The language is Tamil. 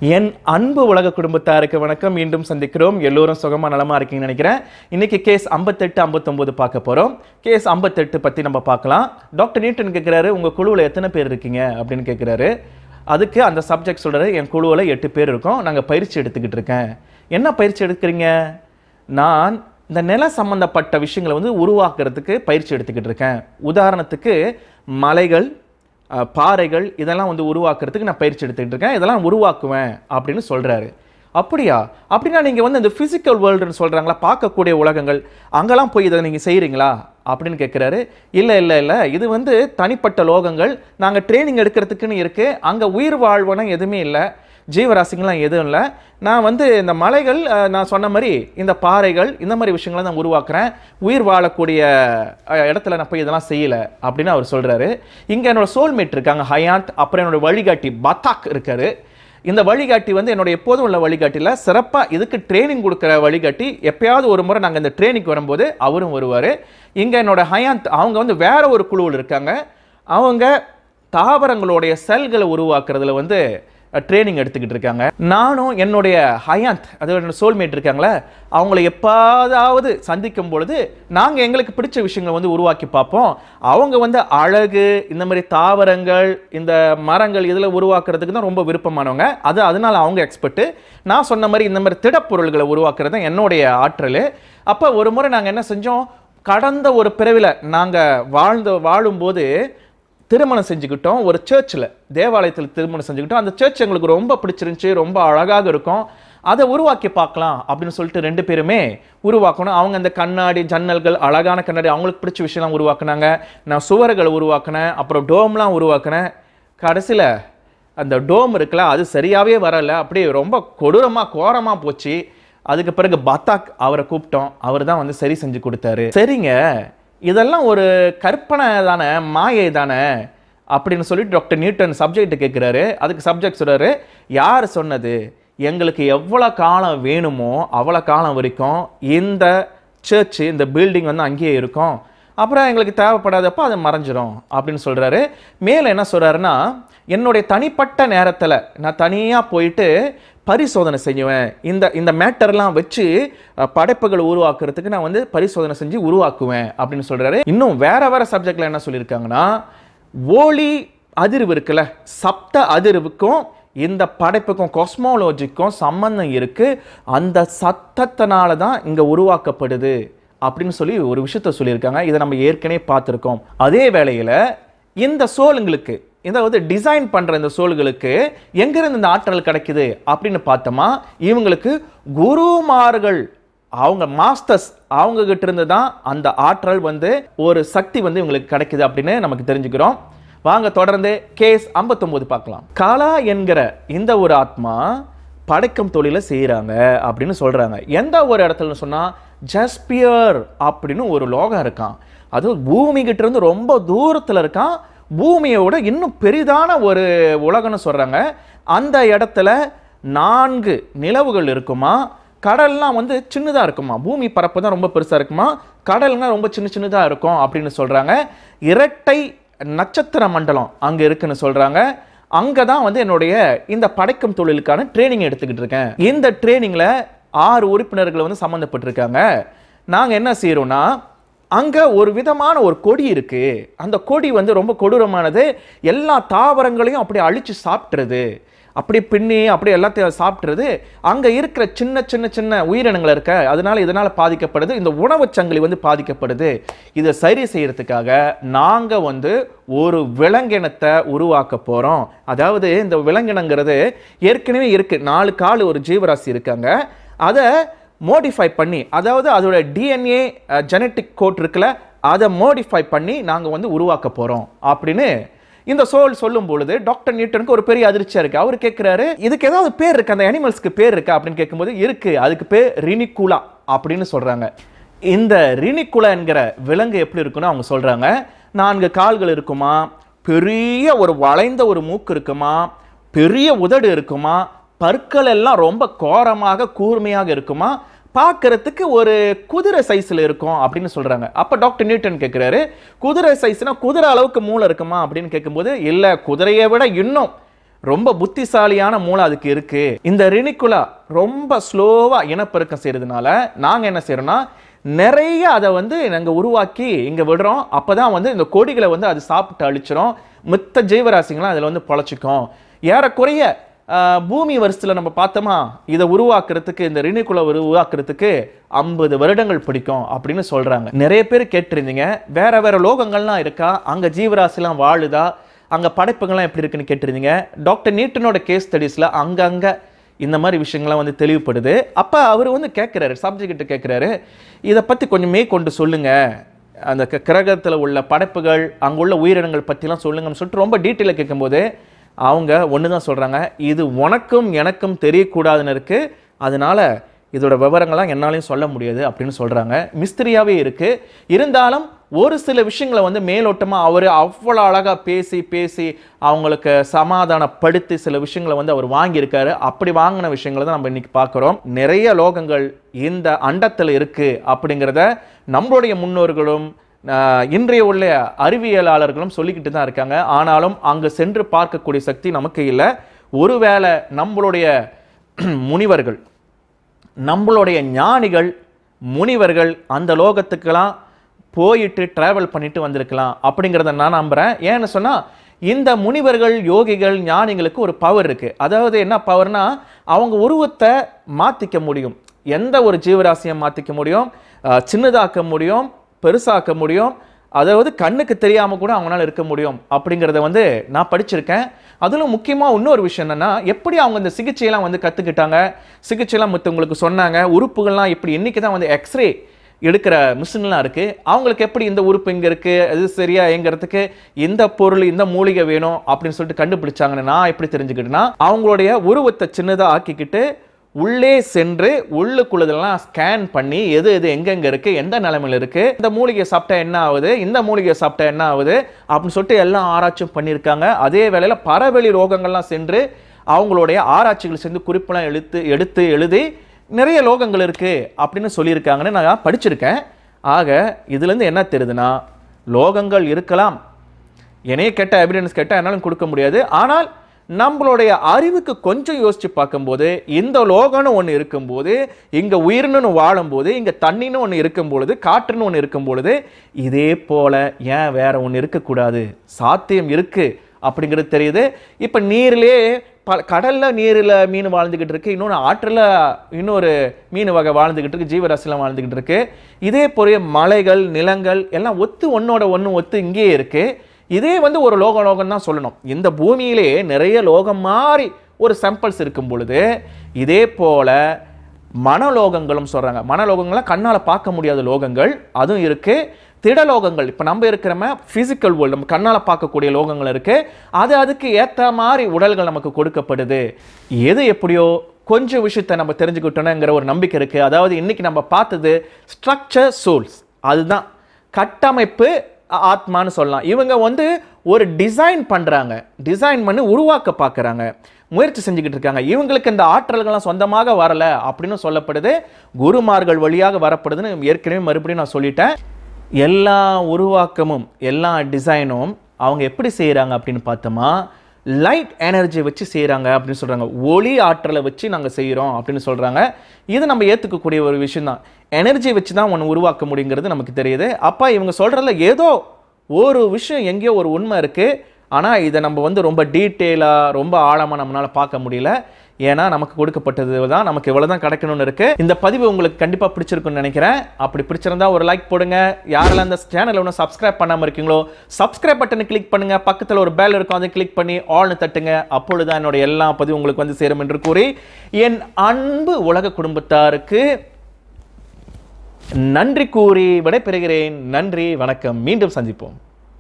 என் அன்பு உலக குடும்பத்தாருக்கு வணக்கம் மீண்டும் சந்திக்கிறோம் எல்லோரும் சுகமா நலமா இருக்கீங்கன்னு நினைக்கிறேன் இன்னைக்கு கேஸ் ஐம்பத்தெட்டு ஐம்பத்தொம்போது பார்க்க போறோம் கேஸ் ஐம்பத்தெட்டு பத்தி நம்ம பார்க்கலாம் டாக்டர் நியூட்டன் கேட்குறாரு உங்க குழுவில் எத்தனை பேர் இருக்கீங்க அப்படின்னு கேட்குறாரு அதுக்கு அந்த சப்ஜெக்ட் சொல்றாரு என் குழுவில் எட்டு பேர் இருக்கோம் நாங்கள் பயிற்சி எடுத்துக்கிட்டு இருக்கேன் என்ன பயிற்சி எடுக்கிறீங்க நான் இந்த நில சம்பந்தப்பட்ட விஷயங்களை வந்து உருவாக்குறதுக்கு பயிற்சி எடுத்துக்கிட்டு இருக்கேன் உதாரணத்துக்கு மலைகள் அஹ், பாறைகள் இதெல்லாம் வந்து உருவாக்குறதுக்கு நான் பயிற்சி எடுத்துக்கிட்டு இருக்கேன் இதெல்லாம் உருவாக்குவேன் அப்படின்னு சொல்றாரு அப்படியா அப்படின்னா நீங்கள் வந்து இந்த ஃபிசிக்கல் வேர்ல்டுன்னு சொல்கிறாங்களா பார்க்கக்கூடிய உலகங்கள் அங்கெல்லாம் போய் இதை நீங்கள் செய்கிறீங்களா அப்படின்னு கேட்குறாரு இல்லை இல்லை இல்லை இது வந்து தனிப்பட்ட லோகங்கள் நாங்கள் ட்ரைனிங் எடுக்கிறதுக்குன்னு இருக்குது அங்கே உயிர் வாழ்வன எதுவுமே இல்லை ஜீவராசிங்கள்லாம் எதுவும் இல்லை நான் வந்து இந்த மலைகள் அஹ், நான் சொன்ன மாதிரி இந்த பாறைகள் இந்த மாதிரி விஷயங்களை நான் உருவாக்குறேன் உயிர் வாழக்கூடிய அஹ், இடத்துல நான் போய் இதெல்லாம் செய்யலை அப்படின்னு அவர் சொல்கிறாரு இங்கே என்னோட சோல்மேட் இருக்காங்க ஹயாத் அப்புறம் என்னோட வழிகாட்டி பத்தாக் இருக்காரு இந்த வழிகாட்டி வந்து என்னோட எப்போதும் உள்ள வழிகாட்டியில் சிறப்பாக இதுக்கு ட்ரைனிங் கொடுக்குற வழிகாட்டி எப்பயாவது ஒரு முறை நாங்கள் இந்த ட்ரைனிங் வரும்போது அவரும் வருவார் இங்கே என்னோட ஹயாந்த் அவங்க வந்து வேற ஒரு குழுவில் இருக்காங்க அவங்க தாவரங்களுடைய செல்களை உருவாக்குறதுல வந்து ட்ரைனிங் எடுத்துக்கிட்டு இருக்காங்க நானும் என்னுடைய ஹயாந்த் அதாவது என்னோட சோல்மேட் இருக்காங்களே அவங்கள எப்பாவது சந்திக்கும் பொழுது நாங்கள் எங்களுக்கு பிடிச்ச விஷயங்களை வந்து உருவாக்கி பார்ப்போம் அவங்க வந்து அழகு இந்த மாதிரி தாவரங்கள் இந்த மரங்கள் இதில் உருவாக்குறதுக்கு தான் ரொம்ப விருப்பமானவங்க அது அதனால அவங்க எக்ஸ்பர்ட்டு நான் சொன்ன மாதிரி இந்த மாதிரி திடப்பொருள்களை உருவாக்குறது தான் என்னுடைய ஆற்றல் அப்போ ஒரு முறை நாங்கள் என்ன செஞ்சோம் கடந்த ஒரு பிறவில நாங்கள் வாழ்ந்த வாழும்போது திருமணம் செஞ்சுக்கிட்டோம் ஒரு சர்ச்சில் தேவாலயத்தில் திருமணம் செஞ்சுக்கிட்டோம் அந்த சர்ச் எங்களுக்கு ரொம்ப பிடிச்சிருந்துச்சி ரொம்ப அழகாக இருக்கும் அதை உருவாக்கி பார்க்கலாம் அப்படின்னு சொல்லிட்டு ரெண்டு பேருமே உருவாக்கணும் அவங்க அந்த கண்ணாடி ஜன்னல்கள் அழகான கண்ணாடி அவங்களுக்கு பிடிச்ச விஷயம்லாம் உருவாக்குனாங்க நான் சுவர்களை உருவாக்கினேன் அப்புறம் டோம்லாம் உருவாக்கினேன் கடைசியில் அந்த டோம் இருக்குல்ல அது சரியாகவே வரலை அப்படியே ரொம்ப கொடூரமாக கோரமாக போச்சு அதுக்கு பிறகு பத்தாக் அவரை கூப்பிட்டோம் அவர் தான் வந்து சரி செஞ்சு கொடுத்தாரு சரிங்க இதெல்லாம் ஒரு கற்பனை தானே மாயை தானே அப்படின்னு சொல்லிட்டு டாக்டர் நியூட்டன் சப்ஜெக்ட் கேட்குறாரு அதுக்கு சப்ஜெக்ட் சொல்றாரு யார் சொன்னது எங்களுக்கு எவ்வளோ காலம் வேணுமோ அவ்வளோ காலம் வரைக்கும் இந்த சர்ச் இந்த பில்டிங் வந்து அங்கேயே இருக்கும் அப்புறம் எங்களுக்கு தேவைப்படாதப்போ அது மறைஞ்சிரும் அப்படின்னு சொல்கிறாரு மேலே என்ன சொல்கிறாருன்னா என்னுடைய தனிப்பட்ட நேரத்தில் நான் தனியாக போயிட்டு பரிசோதனை செய்வேன் இந்த இந்த மேட்டர்லாம் வச்சு அஹ், படைப்புகள் உருவாக்குறதுக்கு நான் வந்து பரிசோதனை செஞ்சு உருவாக்குவேன் அப்படின்னு சொல்கிறாரு இன்னும் வேற வேற சப்ஜெக்டில் என்ன சொல்லியிருக்காங்கன்னா ஒளி அதிர்வு இருக்குல்ல சப்த அதிர்வுக்கும் இந்த படைப்புக்கும் காஸ்மாலஜிக்கும் சம்பந்தம் இருக்கு அந்த சத்தத்தினால தான் இங்கே உருவாக்கப்படுது அப்படின்னு சொல்லி ஒரு விஷயத்த சொல்லியிருக்காங்க இதை நம்ம ஏற்கனவே பார்த்துருக்கோம் அதே வேளையில் இந்த சோலுங்களுக்கு இந்த வந்து டிசைன் பண்ணுற இந்த சோல்களுக்கு எங்கேருந்து இந்த ஆற்றல் கிடைக்குது அப்படின்னு பார்த்தோமா இவங்களுக்கு குருமார்கள் அவங்க மாஸ்டர்ஸ் அவங்க கிட்ட இருந்து தான் அந்த ஆற்றல் வந்து ஒரு சக்தி வந்து இவங்களுக்கு கிடைக்குது அப்படின்னு நமக்கு தெரிஞ்சுக்கிறோம் வாங்க தொடர்ந்து கேஸ் 59 பார்க்கலாம் கலா என்கிற இந்த ஒரு ஆத்மா படைக்கும் தொழிலை செய்கிறாங்க அப்படின்னு சொல்கிறாங்க எந்த ஒரு இடத்துல சொன்னால் ஜஸ்பியர் அப்படின்னு ஒரு லோகம் இருக்கான் அது பூமி கிட்ட இருந்து ரொம்ப தூரத்தில் இருக்கான் பூமியோட இன்னும் பெரிதான ஒரு உலகம்னு சொல்கிறாங்க அந்த இடத்துல நான்கு நிலவுகள் இருக்குமா கடல்லாம் வந்து சின்னதாக இருக்குமா பூமி பரப்பு தான் ரொம்ப பெருசாக இருக்குமா கடல்னா ரொம்ப சின்ன சின்னதாக இருக்கும் அப்படின்னு சொல்கிறாங்க இரட்டை நட்சத்திர மண்டலம் அங்கே இருக்குன்னு சொல்கிறாங்க அங்கே தான் வந்து என்னுடைய இந்த படைக்கும் தொழிலுக்கான ட்ரைனிங் எடுத்துக்கிட்டு இருக்கேன் இந்த ட்ரைனிங்கில் ஆறு உறுப்பினர்கள் வந்து சம்மந்தப்பட்டிருக்காங்க நாங்கள் என்ன செய்கிறோன்னா அங்கே ஒரு விதமான ஒரு கொடி இருக்கு அந்த கொடி வந்து ரொம்ப கொடூரமானது எல்லா தாவரங்களையும் அப்படியே அழிச்சு சாப்பிட்றது அப்படி பின்னி அப்படியே எல்லாத்தையும் சாப்பிட்றது அங்கே இருக்கிற சின்ன சின்ன சின்ன உயிரினங்கள் இருக்க அதனால இதனால் பாதிக்கப்படுது இந்த உணவுச் சங்கிலி வந்து பாதிக்கப்படுது இதை சரி செய்யறதுக்காக நாங்கள் வந்து ஒரு விலங்கினத்தை உருவாக்க போகிறோம் அதாவது இந்த விலங்கினங்கிறது ஏற்கனவே இருக்கு நாலு கால் ஒரு ஜீவராசி இருக்காங்க அதை மோடிஃபை பண்ணி அதாவது அதோட டிஎன்ஏ ஜெனட்டிக் கோட் இருக்குல்ல அதை மோடிஃபை பண்ணி நாங்கள் வந்து உருவாக்க போகிறோம் அப்படின்னு இந்த சோல் சொல்லும் பொழுது டாக்டர் நியூட்டனுக்கு ஒரு பெரிய அதிர்ச்சியா இருக்கு அவர் கேட்குறாரு இதுக்கு ஏதாவது பேர் இருக்கு அந்த அனிமல்ஸ்க்கு பேர் இருக்கா அப்படின்னு கேட்கும்போது இருக்கு அதுக்கு பேர் ரினிகுலா அப்படின்னு சொல்றாங்க இந்த ரினிகுலா என்கிற விலங்கு எப்படி இருக்குன்னு அவங்க சொல்றாங்க நான்கு கால்கள் இருக்குமா பெரிய ஒரு வளைந்த ஒரு மூக்கு இருக்குமா பெரிய உதடு இருக்குமா பற்கள் எல்லாம் ரொம்ப கோரமாக கூர்மையாக இருக்குமா பார்க்கறதுக்கு ஒரு குதிரை சைஸில் இருக்கும் அப்படின்னு சொல்கிறாங்க அப்போ டாக்டர் நியூட்டன் கேட்குறாரு குதிரை சைஸ்னா குதிரை அளவுக்கு மூளை இருக்குமா அப்படின்னு கேட்கும்போது இல்லை குதிரையை விட இன்னும் ரொம்ப புத்திசாலியான மூளை அதுக்கு இருக்கு இந்த ரினிக்குலா ரொம்ப ஸ்லோவா இனப்பெருக்கம் செய்யறதுனால நாங்க என்ன செய்யறோம்னா நிறைய அதை வந்து நாங்கள் உருவாக்கி இங்கே விடுறோம் அப்போ தான் வந்து இந்த கொடிகளை வந்து அது சாப்பிட்டு அழிச்சிரும் மித்த ஜீவராசிங்களாம் அதில் வந்து பொழைச்சிக்கும் ஏறக்குறைய ஆஹ், பூமி வருஷத்தில் நம்ம பார்த்தோமா இதை உருவாக்குறதுக்கு இந்த ரினிக்குலை உருவாக்குறதுக்கு ஐம்பது வருடங்கள் பிடிக்கும் அப்படின்னு சொல்கிறாங்க நிறைய பேர் கேட்டிருந்தீங்க வேற வேற லோகங்கள்லாம் இருக்கா அங்கே ஜீவராசிலாம் வாழுதா அங்கே படைப்புகள்லாம் எப்படி இருக்குன்னு கேட்டிருந்தீங்க டாக்டர் நீட்டனோட கேஸ் ஸ்டடீஸில் அங்கங்கே இந்த மாதிரி விஷயங்கள்லாம் வந்து தெளிவுபடுது அப்போ அவர் வந்து கேட்குறாரு சப்ஜெக்ட் கேட்குறாரு இதை பற்றி கொஞ்சம் மேற்கொண்டு சொல்லுங்க அந்த க- கிரகத்தில் உள்ள படைப்புகள் அங்குள்ள உயிரினங்கள் பற்றிலாம் சொல்லுங்கன்னு சொல்லிட்டு ரொம்ப டீட்டெயிலாக கேட்கும்போது அவங்க ஒன்று தான் சொல்கிறாங்க இது உனக்கும் எனக்கும் தெரியக்கூடாதுன்னு இருக்குது அதனால இதோட விவரங்கள்லாம் என்னாலையும் சொல்ல முடியாது அப்படின்னு சொல்கிறாங்க மிஸ்திரியாகவே இருக்குது இருந்தாலும் ஒரு சில விஷயங்களை வந்து மேலோட்டமாக அவர் அவ்வளோ அழகாக பேசி பேசி அவங்களுக்கு சமாதானப்படுத்தி சில விஷயங்களை வந்து அவர் வாங்கியிருக்காரு அப்படி வாங்கின விஷயங்களை தான் நம்ம இன்னைக்கு பார்க்குறோம் நிறைய லோகங்கள் இந்த அண்டத்தில் இருக்குது அப்படிங்கிறத நம்மளுடைய முன்னோர்களும் ஆஹ், இன்றைய உள்ள அறிவியலாளர்களும் சொல்லிக்கிட்டு தான் இருக்காங்க ஆனாலும் அங்கு சென்று பார்க்கக்கூடிய சக்தி நமக்கு இல்லை ஒருவேளை நம்மளுடைய முனிவர்கள் நம்மளுடைய ஞானிகள் முனிவர்கள் அந்த லோகத்துக்கெல்லாம் போயிட்டு டிராவல் பண்ணிட்டு வந்திருக்கலாம் அப்படிங்கிறத நான் நம்புறேன் ஏன்னு சொன்னா இந்த முனிவர்கள் யோகிகள் ஞானிகளுக்கு ஒரு பவர் இருக்கு அதாவது என்ன பவர்னா அவங்க உருவத்தை மாத்திக்க முடியும் எந்த ஒரு ஜீவராசியை மாத்திக்க முடியும் அஹ், சின்னதாக்க முடியும் பெருசாக்க முடியும் அதாவது கண்ணுக்கு தெரியாம கூட அவங்களால இருக்க முடியும் அப்படிங்கிறத வந்து நான் படிச்சிருக்கேன் அதிலும் முக்கியமா இன்னொரு விஷயம் என்னன்னா எப்படி அவங்க இந்த சிகிச்சையெல்லாம் வந்து கத்துக்கிட்டாங்க சிகிச்சையெல்லாம் மற்றவங்களுக்கு சொன்னாங்க உறுப்புகள்லாம் இப்படி இன்னைக்கு தான் வந்து எக்ஸ்ரே எடுக்கிற மிஷின்லாம் இருக்கு அவங்களுக்கு எப்படி இந்த உறுப்பு இங்க இருக்கு அது சரியா எங்கிறதுக்கு இந்த பொருள் இந்த மூலிகை வேணும் அப்படின்னு சொல்லிட்டு கண்டுபிடிச்சாங்கன்னு நான் எப்படி தெரிஞ்சுக்கிட்டேன்னா அவங்களுடைய உருவத்தை சின்னதா ஆக்கிக்கிட்டு உள்ளே சென்று உள்ளுக்குள்ளதெல்லாம் ஸ்கேன் பண்ணி எது எது எங்கெங்க இருக்கு எந்த நிலைமையில இருக்கு இந்த மூலிகை சாப்பிட்டா என்ன ஆகுது இந்த மூலிகை சாப்பிட்டா என்ன ஆகுது அப்படின்னு சொல்லிட்டு எல்லாம் ஆராய்ச்சியும் பண்ணியிருக்காங்க அதே வேளையில பறவெளி ரோகங்கள்லாம் சென்று அவங்களுடைய ஆராய்ச்சிகள் சேர்ந்து குறிப்பெல்லாம் எடுத்து எடுத்து எழுதி நிறைய லோகங்கள் இருக்கு அப்படின்னு சொல்லியிருக்காங்கன்னு நான் படிச்சிருக்கேன் ஆக இதுலேருந்து என்ன தெரியுதுன்னா லோகங்கள் இருக்கலாம் என்னைய கேட்ட எவிடன்ஸ் கேட்டால் என்னாலும் கொடுக்க முடியாது ஆனால் நம்மளுடைய அறிவுக்கு கொஞ்சம் யோசிச்சு பார்க்கும்போது இந்த லோகம்னு ஒன்று இருக்கும்போது இங்கே உயிர்னு வாழும்போது இங்கே தண்ணின்னு ஒன்று இருக்கும் பொழுது காற்றுன்னு ஒன்று இருக்கும் பொழுது இதே போல ஏன் வேற ஒன்று இருக்கக்கூடாது சாத்தியம் இருக்கு அப்படிங்கிறது தெரியுது இப்போ நீர்லயே ப கடலில் நீரில் மீன் வாழ்ந்துக்கிட்டு இருக்கு இன்னொன்று ஆற்றில் இன்னொரு மீன் வகை வாழ்ந்துக்கிட்டு இருக்கு ஜீவராசிலாம் வாழ்ந்துக்கிட்டு இருக்கு இதே போல மலைகள் நிலங்கள் எல்லாம் ஒத்து ஒன்னோட ஒன்று ஒத்து இங்கேயே இருக்கு இதே வந்து ஒரு லோக லோகம் தான் சொல்லணும் இந்த பூமியிலே நிறைய லோகம் மாதிரி ஒரு சாம்பிள்ஸ் இருக்கும் பொழுது இதே போல மனலோகங்களும் சொல்றாங்க மனலோகங்கள்லாம் கண்ணால் பார்க்க முடியாத லோகங்கள் அதுவும் இருக்கு திடலோகங்கள் இப்போ நம்ம இருக்கிறம ஃபிசிக்கல் வேர்ல்டு நம்ம கண்ணால் பார்க்கக்கூடிய லோகங்கள் இருக்கு அது அதுக்கு ஏற்ற மாதிரி உடல்கள் நமக்கு கொடுக்கப்படுது எது எப்படியோ கொஞ்சம் விஷயத்தை நம்ம தெரிஞ்சுக்கிட்டோங்கிற ஒரு நம்பிக்கை இருக்கு அதாவது இன்னைக்கு நம்ம பார்த்தது ஸ்ட்ரக்சர் சோல்ஸ் அதுதான் கட்டமைப்பு ஆ- ஆத்மான்னு சொல்லலாம் இவங்க வந்து ஒரு டிசைன் பண்றாங்க டிசைன் பண்ணி உருவாக்க பார்க்கறாங்க முயற்சி செஞ்சுக்கிட்டு இருக்காங்க இவங்களுக்கு இந்த ஆற்றல்கள்லாம் சொந்தமாக வரல அப்படின்னு சொல்லப்படுது குருமார்கள் வழியாக வரப்படுதுன்னு ஏற்கனவே மறுபடியும் நான் சொல்லிட்டேன் எல்லா உருவாக்கமும் எல்லா டிசைனும் அவங்க எப்படி செய்கிறாங்க அப்படின்னு பார்த்தோமா லைட் எனர்ஜி வச்சு செய்கிறாங்க அப்படின்னு சொல்கிறாங்க ஒளி ஆற்றலை வச்சு நாங்கள் செய்கிறோம் அப்படின்னு சொல்கிறாங்க இது நம்ம ஏற்றுக்கக்கூடிய ஒரு விஷயம் தான் எனர்ஜி வச்சு தான் ஒன்று உருவாக்க முடியுங்கிறது நமக்கு தெரியுது அப்போ இவங்க சொல்கிறதுல ஏதோ ஒரு விஷயம் எங்கேயோ ஒரு உண்மை இருக்குது ஆனால் இதை நம்ம வந்து ரொம்ப டீட்டெயிலாக ரொம்ப ஆழமாக நம்மளால் பார்க்க முடியல ஏன்னா நமக்கு கொடுக்கப்பட்டது தான் நமக்கு இவ்வளோ தான் கிடைக்கணும்னு இருக்கு இந்த பதிவு உங்களுக்கு கண்டிப்பாக பிடிச்சிருக்குன்னு நினைக்கிறேன் அப்படி பிடிச்சிருந்தா ஒரு லைக் போடுங்க யாரெல்லாம் இந்த சேனலை ஒன்றும் சப்ஸ்கிரைப் பண்ணாமல் இருக்கீங்களோ சப்ஸ்கிரைப் பட்டனை கிளிக் பண்ணுங்க பக்கத்தில் ஒரு பெல் இருக்கும் அதை கிளிக் பண்ணி ஆல்னு தட்டுங்க அப்பொழுதுதான் என்னோட எல்லா பதிவும் உங்களுக்கு வந்து சேரும் என்று கூறி என் அன்பு உலக குடும்பத்தாருக்கு நன்றி கூறி விடைபெறுகிறேன் நன்றி வணக்கம் மீண்டும் சந்திப்போம்